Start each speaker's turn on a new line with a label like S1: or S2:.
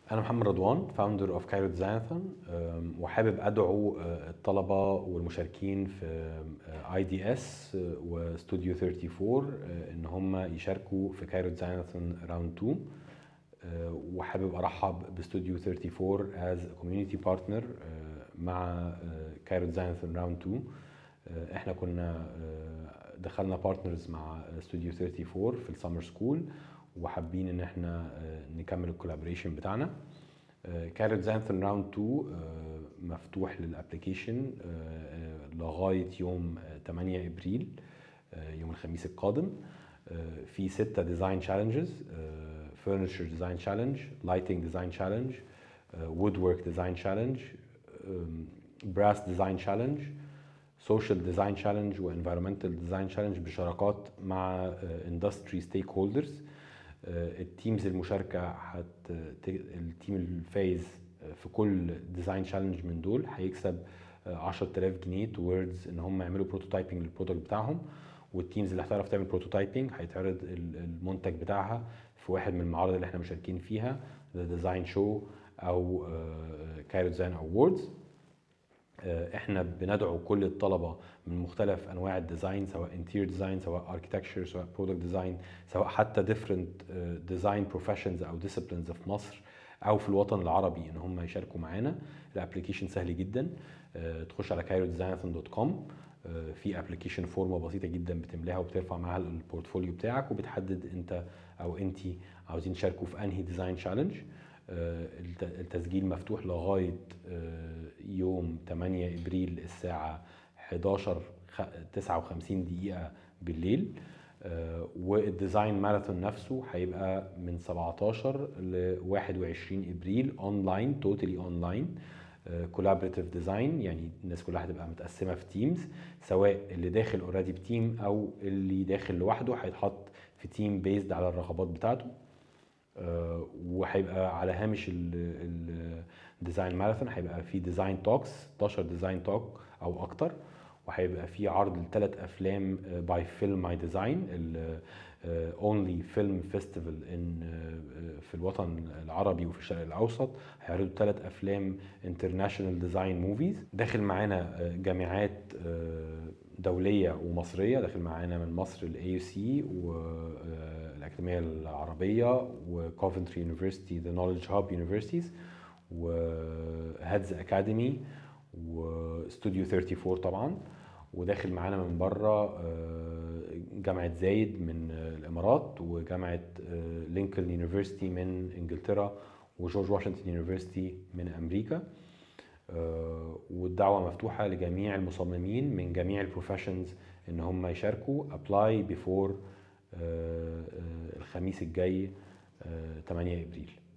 S1: انا محمد رضوان فاوندر اوف كايرو ديزاينثون وحابب ادعو آه، الطلبه والمشاركين في اي دي اس واستوديو 34 آه، ان هم يشاركوا في كايرو ديزاينثون راوند 2 آه، وحابب ارحب باستوديو 34 از كوميونتي بارتنر مع كايرو ديزاينثون راوند 2 احنا كنا دخلنا بارتنرز مع استوديو 34 في السمر سكول وحابين ان احنا نكمل الكولابوريشن بتاعنا كارت زانثون راوند 2 مفتوح للابلكيشن لغايه يوم 8 ابريل يوم الخميس القادم في ستة ديزاين تشالنجز furniture ديزاين تشالنج lighting ديزاين تشالنج woodwork ديزاين تشالنج brass ديزاين تشالنج سوشيال ديزاين تشالنج وانفيرمنتال ديزاين تشالنج بشراكات مع اندستري ستيك هولدرز التيمز المشاركه حت التيم الفايز في كل ديزاين تشالنج من دول هيكسب 10000 جنيه توردز ان هم يعملوا بروتوتايبنج للبرودكت بتاعهم والتيمز اللي هتعرف تعمل بروتوتايبنج هيتعرض المنتج بتاعها في واحد من المعارض اللي احنا مشاركين فيها ذا ديزاين شو او كايرو ديزاين اووردز احنا بندعو كل الطلبه من مختلف انواع الديزاين سواء انتير ديزاين سواء اركتكتشر سواء برودكت ديزاين سواء حتى ديفرنت ديزاين بروفيشنز او ديسيبلينز في مصر او في الوطن العربي ان هم يشاركوا معانا الابلكيشن سهل جدا تخش على kairodesignathon.com في ابلكيشن فورمه بسيطه جدا بتملاها وبترفع معاها البورتفوليو بتاعك وبتحدد انت او انت عاوزين تشاركوا في انهي ديزاين تشالنج التسجيل مفتوح لغايه يوم 8 ابريل الساعه 11 59 دقيقه بالليل والديزاين ماراثون نفسه هيبقى من 17 ل 21 ابريل اونلاين توتالي اونلاين كولابريتيف ديزاين يعني الناس كلها هتبقى متقسمه في تيمز سواء اللي داخل اوريدي بتيم او اللي داخل لوحده هيتحط في تيم بيزد على الرغبات بتاعته وهيبقى على هامش الديزاين ماراثون هيبقى في ديزاين توكس 16 ديزاين توك او اكتر وهيبقى في عرض لثلاث افلام باي فيلم ماي ديزاين اونلي فيلم فيستيفال ان في الوطن العربي وفي الشرق الاوسط هيعرضوا ثلاث افلام انترناشونال ديزاين موفيز داخل معانا جامعات دوليه ومصريه داخل معانا من مصر الاي يو سي والاكاديميه العربيه وكوفنتري يونيفرستي ذا نولج هاب يونيفرسيتيز وهادز اكاديمي واستوديو 34 طبعا وداخل معانا من بره جامعه زايد من الامارات وجامعه لينكولن يونيفرستي من انجلترا وجورج واشنطن يونيفرستي من امريكا والدعوه مفتوحه لجميع المصممين من جميع البروفيشنز ان هم يشاركوا ابلاي بيفور الخميس الجاي 8 ابريل